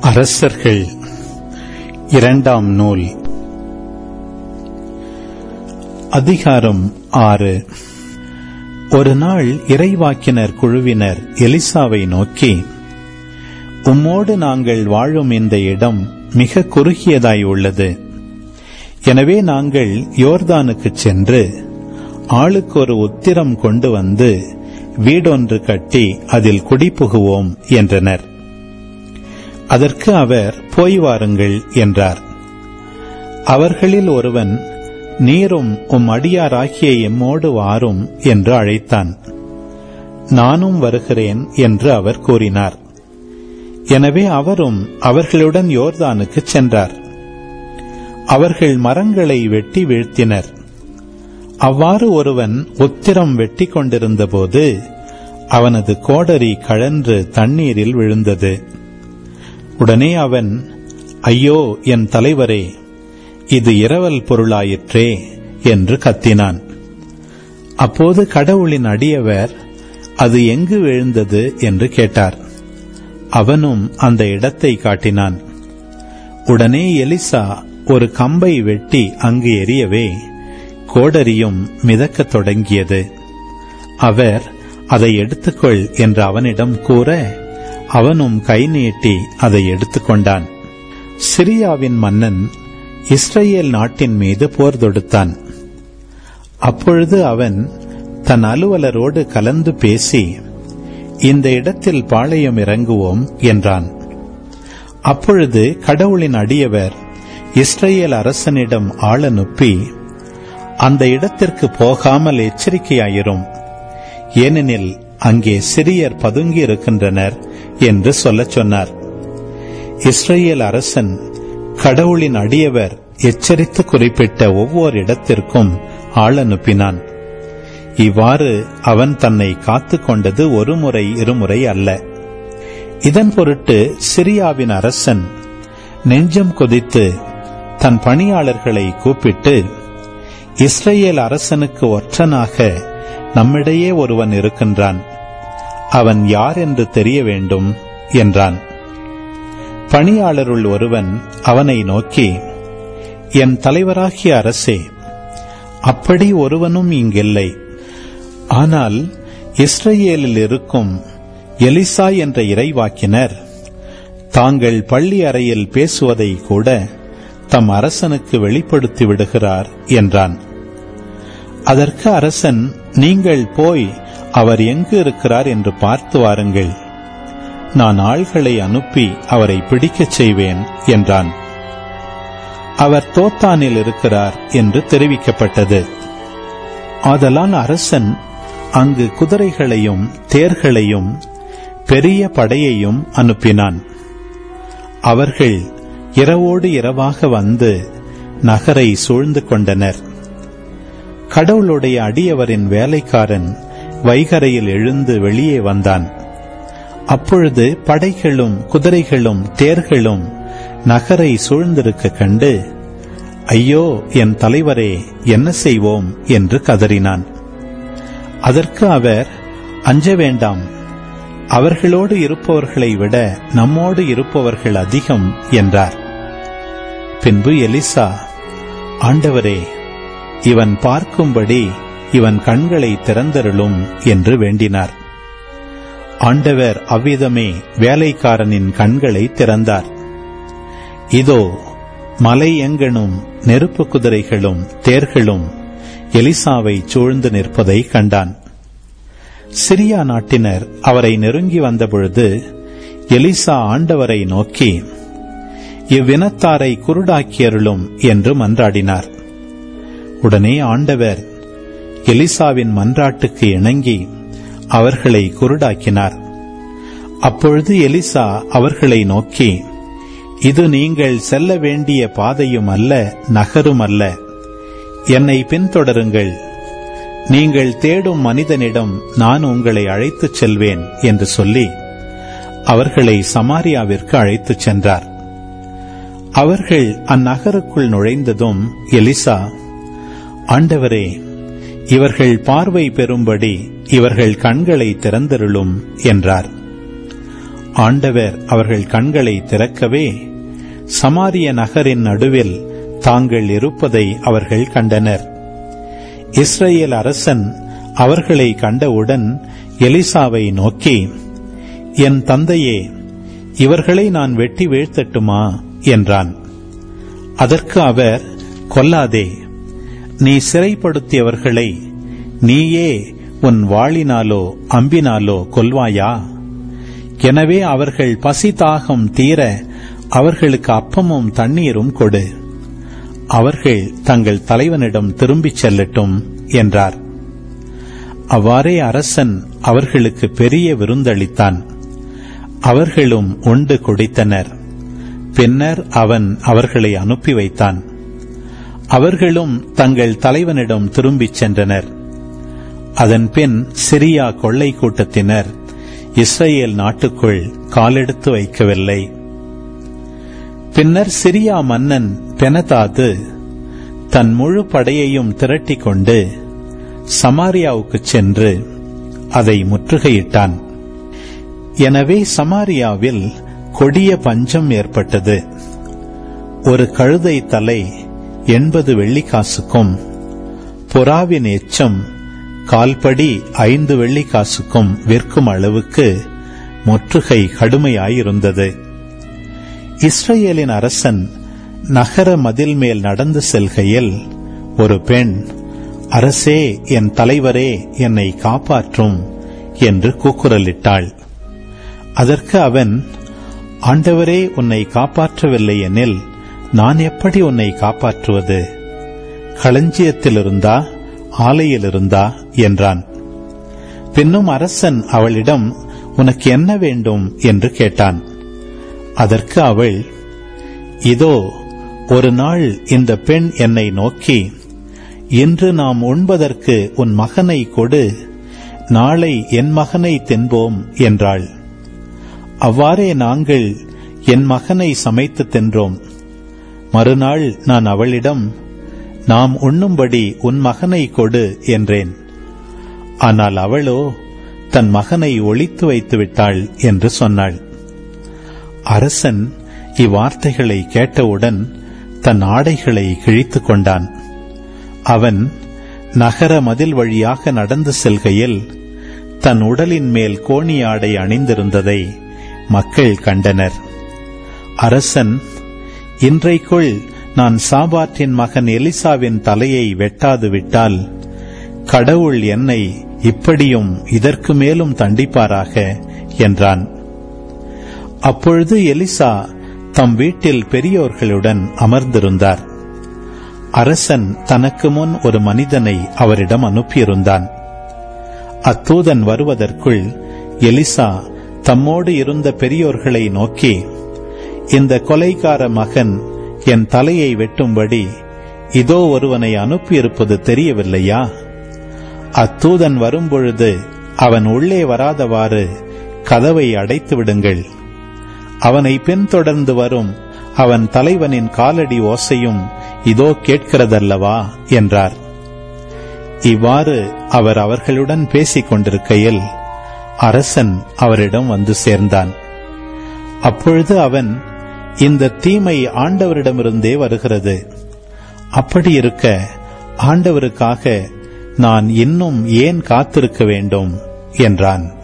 அரசர்கள் இரண்டாம் நூல் அதிகாரம் ஆறு ஒரு நாள் இறைவாக்கினர் குழுவினர் எலிசாவை நோக்கி உம்மோடு நாங்கள் வாழும் இந்த இடம் மிக குறுகியதாய் உள்ளது எனவே நாங்கள் யோர்தானுக்குச் சென்று ஆளுக்கு ஒரு உத்திரம் கொண்டு வந்து வீடொன்று கட்டி அதில் குடிபுகுவோம் என்றனர் அதற்கு அவர் போய் வாருங்கள் என்றார் அவர்களில் ஒருவன் நீரும் உம் அடியாராகிய எம்மோடு வாரும் என்று அழைத்தான் நானும் வருகிறேன் என்று அவர் கூறினார் எனவே அவரும் அவர்களுடன் யோர்தானுக்கு சென்றார் அவர்கள் மரங்களை வெட்டி வீழ்த்தினர் அவ்வாறு ஒருவன் உத்திரம் வெட்டி கொண்டிருந்தபோது அவனது கோடரி கழன்று தண்ணீரில் விழுந்தது உடனே அவன் ஐயோ என் தலைவரே இது இரவல் பொருளாயிற்றே என்று கத்தினான் அப்போது கடவுளின் அடியவர் அது எங்கு விழுந்தது என்று கேட்டார் அவனும் அந்த இடத்தை காட்டினான் உடனே எலிசா ஒரு கம்பை வெட்டி அங்கு எரியவே கோடரியும் மிதக்கத் தொடங்கியது அவர் அதை எடுத்துக்கொள் என்று அவனிடம் கூற அவனும் கை நீட்டி அதை எடுத்துக்கொண்டான் சிரியாவின் மன்னன் இஸ்ரேல் நாட்டின் மீது போர் தொடுத்தான் அப்பொழுது அவன் தன் அலுவலரோடு கலந்து பேசி இந்த இடத்தில் பாளையம் இறங்குவோம் என்றான் அப்பொழுது கடவுளின் அடியவர் இஸ்ரேல் அரசனிடம் ஆள் அனுப்பி அந்த இடத்திற்கு போகாமல் எச்சரிக்கையாயிரும் ஏனெனில் அங்கே சிறியர் பதுங்கி இருக்கின்றனர் என்று சொல்லச் சொன்னார் இஸ்ரேல் அரசன் கடவுளின் அடியவர் எச்சரித்து குறிப்பிட்ட ஒவ்வொரு இடத்திற்கும் ஆள் அனுப்பினான் இவ்வாறு அவன் தன்னை காத்து கொண்டது ஒரு முறை இருமுறை அல்ல இதன் பொருட்டு சிரியாவின் அரசன் நெஞ்சம் கொதித்து தன் பணியாளர்களை கூப்பிட்டு இஸ்ரேல் அரசனுக்கு ஒற்றனாக நம்மிடையே ஒருவன் இருக்கின்றான் அவன் யார் என்று தெரிய வேண்டும் என்றான் பணியாளருள் ஒருவன் அவனை நோக்கி என் தலைவராகிய அரசே அப்படி ஒருவனும் இங்கில்லை ஆனால் இஸ்ரேலில் இருக்கும் எலிசா என்ற இறைவாக்கினர் தாங்கள் பள்ளி அறையில் பேசுவதை கூட தம் அரசனுக்கு வெளிப்படுத்தி விடுகிறார் என்றான் அதற்கு அரசன் நீங்கள் போய் அவர் எங்கு இருக்கிறார் என்று பார்த்து வாருங்கள் நான் ஆள்களை அனுப்பி அவரை பிடிக்கச் செய்வேன் என்றான் அவர் தோத்தானில் இருக்கிறார் என்று தெரிவிக்கப்பட்டது ஆதலால் அரசன் அங்கு குதிரைகளையும் தேர்களையும் பெரிய படையையும் அனுப்பினான் அவர்கள் இரவோடு இரவாக வந்து நகரை சூழ்ந்து கொண்டனர் கடவுளுடைய அடியவரின் வேலைக்காரன் வைகரையில் எழுந்து வெளியே வந்தான் அப்பொழுது படைகளும் குதிரைகளும் தேர்களும் நகரை சூழ்ந்திருக்க கண்டு ஐயோ என் தலைவரே என்ன செய்வோம் என்று கதறினான் அதற்கு அவர் அஞ்ச வேண்டாம் அவர்களோடு இருப்பவர்களை விட நம்மோடு இருப்பவர்கள் அதிகம் என்றார் பின்பு எலிசா ஆண்டவரே இவன் பார்க்கும்படி இவன் கண்களை திறந்தருளும் என்று வேண்டினார் ஆண்டவர் அவ்விதமே வேலைக்காரனின் கண்களை திறந்தார் இதோ மலை எங்கனும் நெருப்பு குதிரைகளும் தேர்களும் எலிசாவை சூழ்ந்து நிற்பதை கண்டான் சிரியா நாட்டினர் அவரை நெருங்கி வந்தபொழுது எலிசா ஆண்டவரை நோக்கி இவ்வினத்தாரை குருடாக்கியருளும் என்று மன்றாடினார் உடனே ஆண்டவர் எலிசாவின் மன்றாட்டுக்கு இணங்கி அவர்களை குருடாக்கினார் அப்பொழுது எலிசா அவர்களை நோக்கி இது நீங்கள் செல்ல வேண்டிய பாதையும் அல்ல நகரும் அல்ல என்னை பின்தொடருங்கள் நீங்கள் தேடும் மனிதனிடம் நான் உங்களை அழைத்துச் செல்வேன் என்று சொல்லி அவர்களை சமாரியாவிற்கு அழைத்துச் சென்றார் அவர்கள் அந்நகருக்குள் நுழைந்ததும் எலிசா ஆண்டவரே இவர்கள் பார்வை பெறும்படி இவர்கள் கண்களை திறந்தருளும் என்றார் ஆண்டவர் அவர்கள் கண்களை திறக்கவே சமாரிய நகரின் நடுவில் தாங்கள் இருப்பதை அவர்கள் கண்டனர் இஸ்ரேல் அரசன் அவர்களை கண்டவுடன் எலிசாவை நோக்கி என் தந்தையே இவர்களை நான் வெட்டி வீழ்த்தட்டுமா என்றான் அதற்கு அவர் கொல்லாதே நீ சிறைப்படுத்தியவர்களை நீயே உன் வாளினாலோ அம்பினாலோ கொல்வாயா எனவே அவர்கள் பசி தாகம் தீர அவர்களுக்கு அப்பமும் தண்ணீரும் கொடு அவர்கள் தங்கள் தலைவனிடம் திரும்பிச் செல்லட்டும் என்றார் அவ்வாறே அரசன் அவர்களுக்கு பெரிய விருந்தளித்தான் அவர்களும் உண்டு குடித்தனர் பின்னர் அவன் அவர்களை அனுப்பி வைத்தான் அவர்களும் தங்கள் தலைவனிடம் திரும்பிச் சென்றனர் அதன்பின் சிரியா கொள்ளை கூட்டத்தினர் இஸ்ரேல் நாட்டுக்குள் காலெடுத்து வைக்கவில்லை பின்னர் சிரியா மன்னன் பெனதாது தன் முழு படையையும் திரட்டிக் கொண்டு சமாரியாவுக்கு சென்று அதை முற்றுகையிட்டான் எனவே சமாரியாவில் கொடிய பஞ்சம் ஏற்பட்டது ஒரு கழுதை தலை எண்பது வெள்ளிக்காசுக்கும் புறாவின் எச்சம் கால்படி ஐந்து வெள்ளிக்காசுக்கும் விற்கும் அளவுக்கு முற்றுகை கடுமையாயிருந்தது இஸ்ரேலின் அரசன் நகர மதில் மேல் நடந்து செல்கையில் ஒரு பெண் அரசே என் தலைவரே என்னை காப்பாற்றும் என்று கூக்குரலிட்டாள் அதற்கு அவன் ஆண்டவரே உன்னை காப்பாற்றவில்லை எனில் நான் எப்படி உன்னை காப்பாற்றுவது களஞ்சியத்திலிருந்தா ஆலையிலிருந்தா என்றான் பின்னும் அரசன் அவளிடம் உனக்கு என்ன வேண்டும் என்று கேட்டான் அதற்கு அவள் இதோ ஒரு நாள் இந்த பெண் என்னை நோக்கி இன்று நாம் உண்பதற்கு உன் மகனை கொடு நாளை என் மகனை தின்போம் என்றாள் அவ்வாறே நாங்கள் என் மகனை சமைத்து தின்றோம் மறுநாள் நான் அவளிடம் நாம் உண்ணும்படி உன் மகனை கொடு என்றேன் ஆனால் அவளோ தன் மகனை ஒளித்து வைத்து விட்டாள் என்று சொன்னாள் அரசன் இவ்வார்த்தைகளை கேட்டவுடன் தன் ஆடைகளை கிழித்துக் கொண்டான் அவன் நகர மதில் வழியாக நடந்து செல்கையில் தன் உடலின் மேல் கோணி ஆடை அணிந்திருந்ததை மக்கள் கண்டனர் அரசன் இன்றைக்குள் நான் சாபாற்றின் மகன் எலிசாவின் தலையை வெட்டாது விட்டால் கடவுள் என்னை இப்படியும் இதற்கு மேலும் தண்டிப்பாராக என்றான் அப்பொழுது எலிசா தம் வீட்டில் பெரியோர்களுடன் அமர்ந்திருந்தார் அரசன் தனக்கு முன் ஒரு மனிதனை அவரிடம் அனுப்பியிருந்தான் அத்தூதன் வருவதற்குள் எலிசா தம்மோடு இருந்த பெரியோர்களை நோக்கி இந்த கொலைகார மகன் என் தலையை வெட்டும்படி இதோ ஒருவனை அனுப்பியிருப்பது தெரியவில்லையா அத்தூதன் வரும்பொழுது அவன் உள்ளே வராதவாறு கதவை அடைத்து விடுங்கள் அவனை பின்தொடர்ந்து வரும் அவன் தலைவனின் காலடி ஓசையும் இதோ கேட்கிறதல்லவா என்றார் இவ்வாறு அவர் அவர்களுடன் பேசிக் கொண்டிருக்கையில் அரசன் அவரிடம் வந்து சேர்ந்தான் அப்பொழுது அவன் இந்த தீமை ஆண்டவரிடமிருந்தே வருகிறது அப்படி இருக்க ஆண்டவருக்காக நான் இன்னும் ஏன் காத்திருக்க வேண்டும் என்றான்